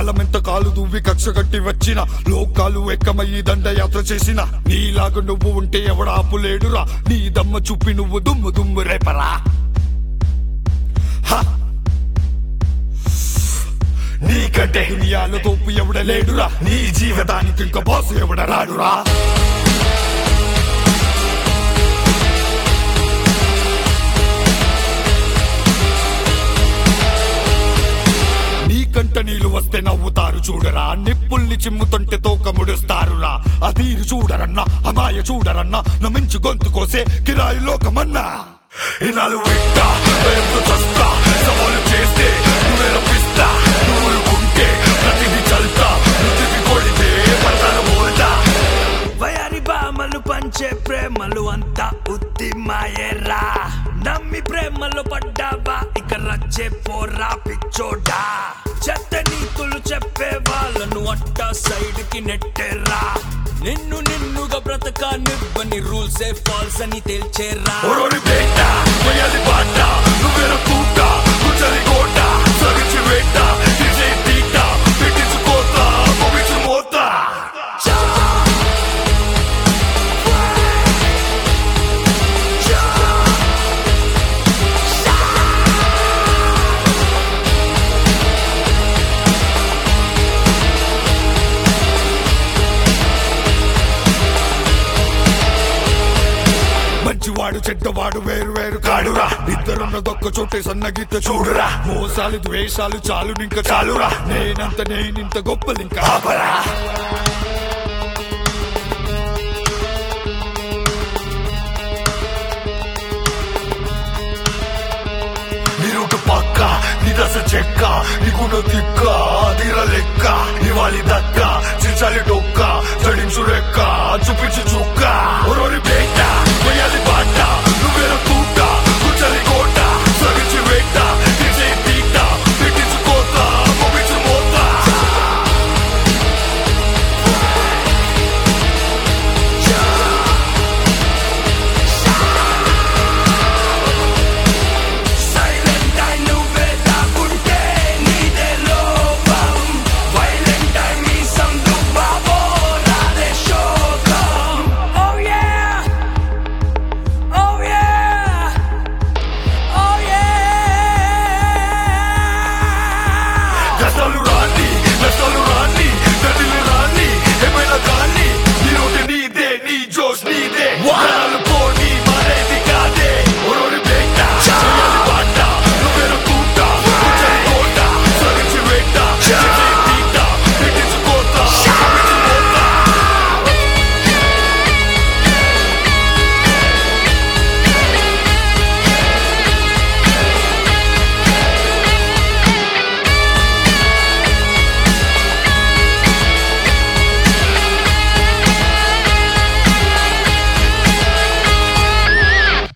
కాలమెంత కాలు దువ్వి కక్ష కట్టి వచ్చిన లోకాలు ఎక్కమయ్యి దండయాత్ర చేసిన నీలాగా నువ్వు ఉంటే ఎవడాపులేడురా నీ దమ్మ చూపి నువ్వు దుమ్ము దుమ్ము రేపరా హ! నీకంటే దునియాలో తోపు ఎవడ లేడురా నీ జీవితానికి ఇంకా బాసు ఎవడ రాడురా నీకంట నీళ్ళు వస్తే నవ్వుతారు చూడరా నిప్పుల్ని చిమ్ముతుంటే తోక ముడుస్తారురా అదీరు చూడరన్నా అమాయ చూడరన్నా నమించు గొంతు కోసే కిరాయి లోకమన్నా ఇనాలు వింటా పేరుతో చస్తా సవాలు చేస్తే నువ్వే రప్పిస్తా నువ్వు ఊరుకుంటే ప్రతిదీ చల్తా ప్రతిదీ కొడితే పడతాను బోల్తా వయారి బామలు పంచే ప్రేమలు అంతా ఉత్తి మాయేరా నమ్మి ప్రేమలో పడ్డావా ఇక రచ్చే పోరా పిచ్చోడా చెత్త నీతులు చెప్పే వాళ్ళను అట్ట సైడ్ కి నెట్టేరా నిన్ను నిన్నుగా బ్రతకానివ్వని రూల్స్ ఏ ఫాల్స్ అని తేల్చేరా ఓరోని పేట వేయాలి పాట నువ్వేర పూట కూర్చొని కోట సరిచి వేట తీసే తీట పెట్టించుకోత పంపించు మోత మంచివాడు చెడ్డవాడు వేరు వేరు కాడురా ఇద్దరున్న దొక్క చోటే సన్నగీత చూడురా మోసాలు ద్వేషాలు చాలు ఇంక చాలురా నేనంత నేనింత గొప్పలింక ఆపరా నీరుటు పక్క నిదస చెక్క నీకున్న తిక్క తీర లెక్క ఇవాలి దక్క చిచాలి డొక్క జడించు రెక్క చూపించు చుక్క ఒరోరి పేట వేయాలి బాట నువ్వేర